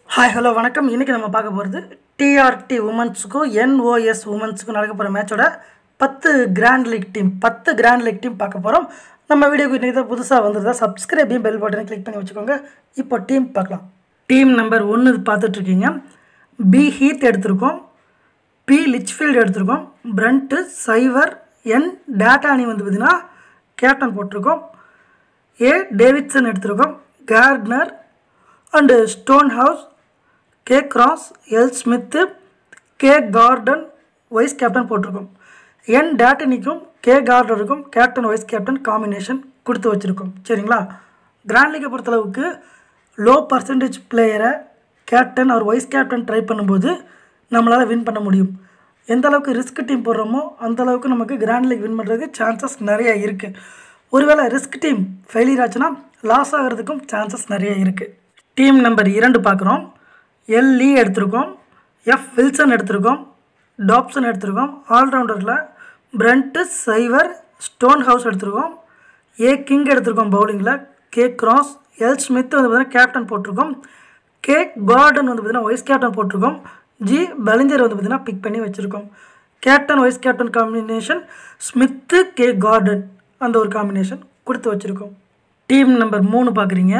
hi hello வணக்கம் இன்றைக்கி நம்ம பார்க்க போகிறது டிஆர்டி உமன்ஸுக்கும் என்ஓஎஸ் உமன்ஸுக்கும் நடக்க போகிற மேட்சோட பத்து கிராண்ட் லீக் டீம் பத்து கிராண்ட் லீக் டீம் பார்க்க போகிறோம் நம்ம வீடியோக்கு இன்றைக்கி தான் புதுசாக வந்ததா சப்ஸ்கிரைபையும் பெல் பட்டனை கிளிக் பண்ணி வச்சுக்கோங்க இப்போ டீம் பார்க்கலாம் டீம் நம்பர் ஒன்று பார்த்துட்ருக்கீங்க பி ஹீத் எடுத்திருக்கோம் பி லிச்ஃபீல்டு எடுத்திருக்கோம் Brunt Sciver N Dattani வந்து பார்த்திங்கன்னா கேப்டன் போட்டிருக்கோம் ஏ டேவிட்சன் எடுத்திருக்கோம் Gardner and Stonehouse K Cross L Smith K Garton vice captain போட்டிருக்கோம் என் டேட்டனிக்கும் கே கார்டனுக்கும் கேப்டன் வைஸ் கேப்டன் காம்பினேஷன் கொடுத்து வச்சுருக்கோம் சரிங்களா கிராண்ட் லீக்கை பொறுத்தளவுக்கு லோ பர்சன்டேஜ் பிளேயரை கேப்டன் அவர் வைஸ் கேப்டன் ட்ரை பண்ணும்போது நம்மளால் வின் பண்ண முடியும் எந்த அளவுக்கு ரிஸ்க் டீம் போடுறோமோ அந்த அளவுக்கு நமக்கு கிராண்ட் லீக் வின் பண்ணுறதுக்கு சான்சஸ் நிறைய இருக்குது ஒருவேளை ரிஸ்க் டீம் ஃபெயிலியர் ஆச்சுன்னா லாஸ் ஆகிறதுக்கும் சான்சஸ் நிறைய இருக்குது டீம் நம்பர் இரண்டு பார்க்குறோம் எல் லீ எடுத்திருக்கோம் எஃப் வில்சன் எடுத்திருக்கோம் டாப்சன் எடுத்திருக்கோம் ஆல்ரவுண்டரில் பிரண்ட்டு சைவர் ஸ்டோன் ஹவுஸ் எடுத்திருக்கோம் ஏ கிங் எடுத்திருக்கோம் பவுலிங்கில் கே கிராஸ் எல் ஸ்மித் வந்து பார்த்தீங்கன்னா கேப்டன் போட்டிருக்கோம் கே கார்டன் வந்து பார்த்தீங்கன்னா வைஸ் கேப்டன் போட்டிருக்கோம் ஜி பலிஞ்சர் வந்து பார்த்தீங்கன்னா பிக் பண்ணி வச்சுருக்கோம் captain vice captain combination Smith K Garton அந்த ஒரு காம்பினேஷன் கொடுத்து வச்சுருக்கோம் டீம் நம்பர் மூணு பார்க்குறீங்க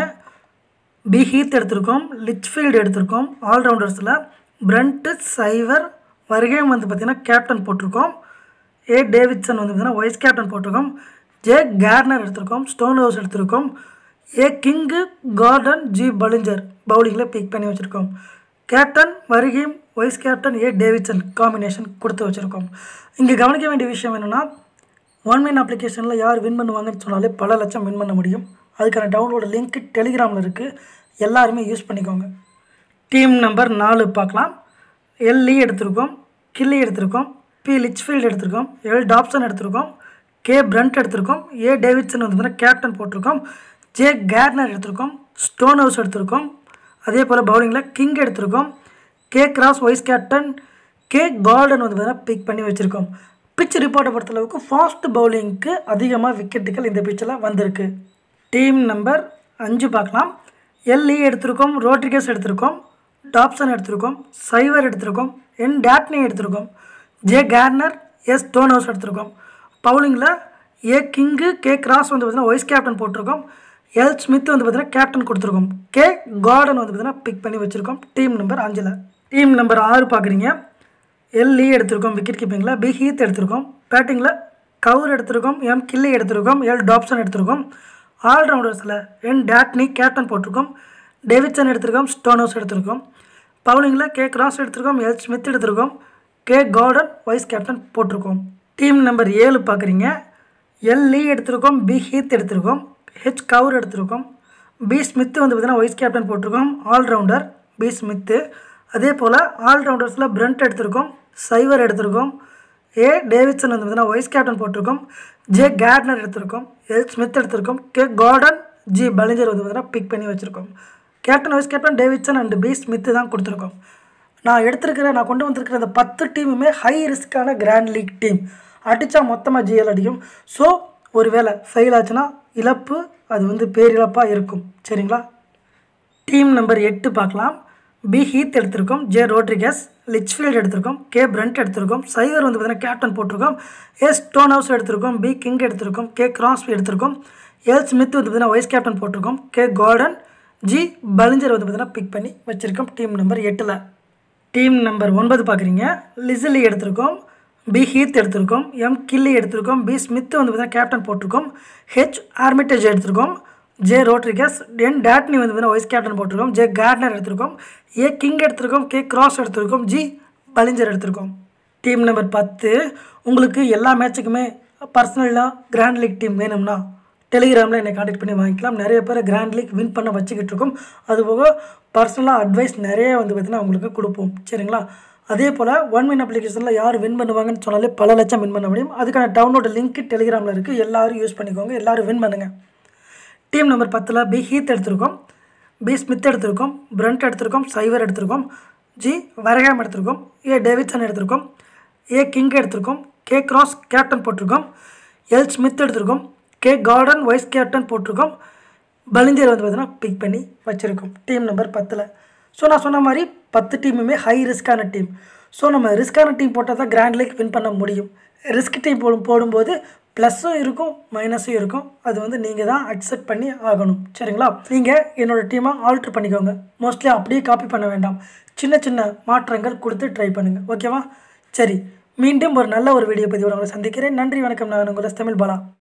பி ஹீத் எடுத்திருக்கோம் லிச்ஃபீல்டு எடுத்திருக்கோம் ஆல்ரவுண்டர்ஸில் பிரண்ட்டு சைவர் வருகையும் வந்து பார்த்திங்கன்னா கேப்டன் போட்டிருக்கோம் ஏ டேவிட்சன் வந்து பார்த்திங்கன்னா வைஸ் கேப்டன் போட்டிருக்கோம் ஜே கேர்னர் எடுத்திருக்கோம் ஸ்டோன் ஹவுஸ் எடுத்திருக்கோம் A King Garton G Ballinger பவுலிங்கில் பிக் பண்ணி வச்சுருக்கோம் கேப்டன் வருகையும் vice captain A Davidson combination கொடுத்து வச்சுருக்கோம் இங்கே கவனிக்க வேண்டிய விஷயம் என்னென்னா ஒன் மின் அப்ளிகேஷனில் யார் வின் பண்ணுவாங்கன்னு சொன்னாலே பல லட்சம் வின் பண்ண முடியும் அதுக்கான டவுன்லோடு லிங்க் டெலிகிராமில் இருக்குது எல்லாருமே யூஸ் பண்ணிக்கோங்க டீம் நம்பர் நாலு பார்க்கலாம் எல் லீ எடுத்திருக்கோம் கில்லி எடுத்திருக்கோம் பி லிச்ஃபீல்டு எடுத்திருக்கோம் எல் டாப்சன் எடுத்திருக்கோம் கே பிரண்ட் எடுத்திருக்கோம் ஏ டேவிட்சன் வந்து கேப்டன் போட்டிருக்கோம் ஜே கேர்னர் எடுத்திருக்கோம் ஸ்டோன் ஹவுஸ் எடுத்திருக்கோம் அதே போல் பவுலிங்கில் கிங் எடுத்திருக்கோம் K Cross vice captain K Garton வந்து பார்த்தீங்கன்னா பிக் பண்ணி வச்சுருக்கோம் பிச் ரிப்போர்ட்டை பொறுத்தளவுக்கு ஃபாஸ்ட் பவுலிங்க்கு அதிகமாக விக்கெட்டுகள் இந்த பிச்சில் வந்திருக்கு டீம் நம்பர் அஞ்சு பார்க்கலாம் எல்இ எடுத்திருக்கோம் ரோட்ரிகஸ் எடுத்திருக்கோம் டாப்சன் எடுத்திருக்கோம் சைவர் எடுத்திருக்கோம் என் டேட்னி எடுத்திருக்கோம் J Kerner S Stonehouse எடுத்திருக்கோம் பவுலிங்கில் ஏ கிங்கு கே கிராஸ் வந்து பார்த்தீங்கன்னா வைஸ் கேப்டன் போட்டிருக்கோம் எல் ஸ்மித் வந்து பார்த்தீங்கன்னா கேப்டன் கொடுத்துருக்கோம் கே கார்டன் வந்து பார்த்தீங்கன்னா பிக் பண்ணி வச்சுருக்கோம் டீம் நம்பர் அஞ்சில் டீம் நம்பர் ஆறு பார்க்குறீங்க எல் லீ எடுத்திருக்கோம் விக்கெட் கீப்பிங்கில் பி ஹீத் எடுத்திருக்கோம் பேட்டிங்கில் கவுர் எடுத்திருக்கோம் எம் கில்லி எடுத்திருக்கோம் எல் டாப்சன் எடுத்திருக்கோம் ஆல்ரவுண்டர்ஸில் என் டேட்னி கேப்டன் போட்டிருக்கோம் டேவிட்சன் எடுத்திருக்கோம் ஸ்டோன் ஹவுஸ் எடுத்திருக்கோம் பவுலிங்கில் கே கிராஸ் எடுத்திருக்கோம் எல் ஸ்மித் எடுத்திருக்கோம் கே கார்டன் வைஸ் கேப்டன் போட்டிருக்கோம் டீம் நம்பர் ஏழு பார்க்குறீங்க எல் லீ எடுத்திருக்கோம் பி ஹீத் எடுத்திருக்கோம் ஹெச் கவுர் எடுத்திருக்கோம் பி ஸ்மித் வந்து பார்த்தீங்கன்னா வைஸ் கேப்டன் போட்டிருக்கோம் ஆல்ரவுண்டர் பி ஸ்மித்து அதே போல் ஆல்ரவுண்டர்ஸில் பிரண்ட் எடுத்திருக்கோம் சைவர் எடுத்திருக்கோம் ஏ டேவிட்சன் வந்து பார்த்தீங்கன்னா வைஸ் கேப்டன் போட்டிருக்கோம் ஜே கேர்னர் எடுத்திருக்கோம் எல் ஸ்மித் எடுத்திருக்கோம் கே கார்டன் ஜி பலிஞ்சர் வந்து பார்த்தீங்கன்னா பிக் பண்ணி வச்சுருக்கோம் captain vice captain Davidson and B Smith தான் கொடுத்துருக்கோம் நான் எடுத்திருக்கிற நான் கொண்டு வந்திருக்கிற இந்த பத்து டீமுமே ஹை ரிஸ்க்கான கிராண்ட் லீக் டீம் அடித்தா மொத்தமாக ஜிஎல் அடிக்கும் ஸோ ஒரு வேளை ஃபெயில் ஆச்சுன்னா இழப்பு அது வந்து பேரிழப்பாக இருக்கும் சரிங்களா டீம் நம்பர் எட்டு பார்க்கலாம் பி ஹீத் எடுத்திருக்கோம் ஜே ரோட்ரிகஸ் லிச்ஃபீல்டு எடுத்திருக்கோம் கே பிரண்ட் எடுத்திருக்கோம் சைவர் வந்து பார்த்தீங்கன்னா கேப்டன் போட்டிருக்கோம் ஏ ஸ்டோன் ஹவுஸ் எடுத்திருக்கோம் பி கிங் எடுத்திருக்கோம் கே கிராஸ்பி எடுத்திருக்கோம் எல் ஸ்மித் வந்து பார்த்தீங்கன்னா வைஸ் கேப்டன் போட்டிருக்கோம் கே கார்டன் ஜி பலிஞ்சர் வந்து பார்த்தீங்கன்னா பிக் பண்ணி வச்சுருக்கோம் டீம் நம்பர் எட்டில் டீம் நம்பர் ஒன்பது பார்க்குறீங்க லிசிலி எடுத்திருக்கோம் பி ஹீத் எடுத்திருக்கோம் எம் கில்லி எடுத்திருக்கோம் பி ஸ்மித் வந்து பார்த்தீங்கன்னா கேப்டன் போட்டிருக்கோம் ஹெச் ஆர்மிட்டேஜ் எடுத்திருக்கோம் ஜே ரோட்ரிகஸ் என் டேட்னி வந்து பார்த்தீங்கன்னா வைஸ் கேப்டன் போட்டிருக்கோம் ஜே கார்ட்னர் எடுத்திருக்கோம் ஏ கிங் எடுத்திருக்கோம் கே கிராஸ் எடுத்திருக்கோம் ஜி பலிஞ்சர் எடுத்திருக்கோம் டீம் நம்பர் பத்து உங்களுக்கு எல்லா மேட்சுக்குமே பர்சனலாக கிராண்ட் லீக் டீம் வேணும்னா டெலிகிராமில் என்னை காண்டாக்ட் பண்ணி வாங்கிக்கலாம் நிறைய பேர் கிராண்ட் லீக் வின் பண்ண வச்சுக்கிட்டு இருக்கோம் அதுபோக பர்சனலாக அட்வைஸ் நிறைய வந்து பார்த்திங்கன்னா உங்களுக்கு கொடுப்போம் சரிங்களா அதே போல் ஒன் மின் அப்ளிகேஷனில் யார் வின் பண்ணுவாங்கன்னு சொன்னாலே பல லட்சம் வின் பண்ண முடியும் அதுக்கான டவுன்லோட் லிங்க் டெலிகிராமில் இருக்குது எல்லோரும் யூஸ் பண்ணிக்கோங்க எல்லோரும் வின் பண்ணுங்கள் டீம் நம்பர் பத்தில் பி ஹீத் எடுத்திருக்கோம் பி ஸ்மித் எடுத்திருக்கோம் பிரண்ட் எடுத்திருக்கோம் சைவர் எடுத்திருக்கோம் ஜி வரகாம் எடுத்திருக்கோம் ஏ டேவிட்சன் எடுத்திருக்கோம் ஏ கிங் எடுத்திருக்கோம் கே கிராஸ் கேப்டன் போட்டிருக்கோம் எல் ஸ்மித் எடுத்திருக்கோம் கே கார்டன் வைஸ் கேப்டன் போட்டிருக்கோம் பலிஞ்சர் வந்து பார்த்தீங்கன்னா பிக் பண்ணி வச்சுருக்கோம் டீம் நம்பர் பத்தில் ஸோ நான் சொன்ன மாதிரி பத்து டீமுமே ஹை ரிஸ்க்கான டீம் ஸோ நம்ம ரிஸ்க்கான டீம் போட்டால் தான் கிராண்ட் லீக் வின் பண்ண முடியும் ரிஸ்க் டீம் போடும் போடும்போது ப்ளஸ்ஸும் இருக்கும் மைனஸும் இருக்கும் அது வந்து நீங்கள் தான் அக்செப்ட் பண்ணி ஆகணும் சரிங்களா நீங்கள் என்னோடய டீமை ஆல்ட்ரு பண்ணிக்கோங்க மோஸ்ட்லி அப்படியே காப்பி பண்ண வேண்டாம் சின்ன சின்ன மாற்றங்கள் கொடுத்து ட்ரை பண்ணுங்கள் ஓகேவா சரி மீண்டும் ஒரு நல்ல ஒரு வீடியோ பதிவோட உங்களை சந்திக்கிறேன் நன்றி வணக்கம் நான் உங்கள் தமிழ் பாலா